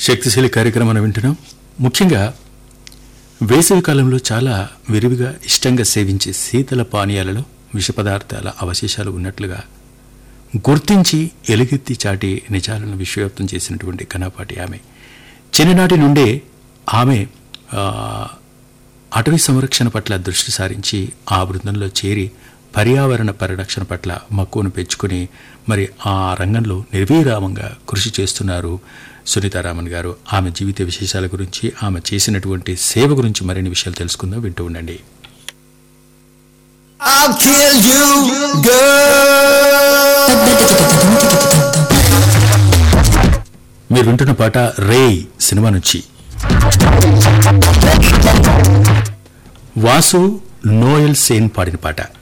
శక్తిశీలి కార్యక్రమాన్ని వింటున్నాం ముఖ్యంగా వేసవి కాలంలో చాలా విరివిగా ఇష్టంగా సేవించే శీతల పానీయాలలో విష పదార్థాల అవశేషాలు ఉన్నట్లుగా గుర్తించి ఎలుగెత్తి చాటి నిజాలను విశ్వవ్యాప్తం చేసినటువంటి ఘనపాటి ఆమె చిన్ననాటి నుండే ఆమె ఆ, అటవీ సంరక్షణ పట్ల దృష్టి సారించి ఆ బృందంలో చేరి పర్యావరణ పరిరక్షణ పట్ల మక్కువను పెంచుకుని మరి ఆ రంగంలో నిర్విరామంగా కృషి చేస్తున్నారు సునీతారామన్ గారు ఆమె జీవిత విశేషాల గురించి ఆమె చేసినటువంటి సేవ గురించి మరిన్ని విషయాలు తెలుసుకుందాం వింటూ ఉండండి I'll kill you, girl. మీరు వింటున్న పాట రే సినిమా నుంచి వాసు నోయల్ సేన్ పాడిన పాట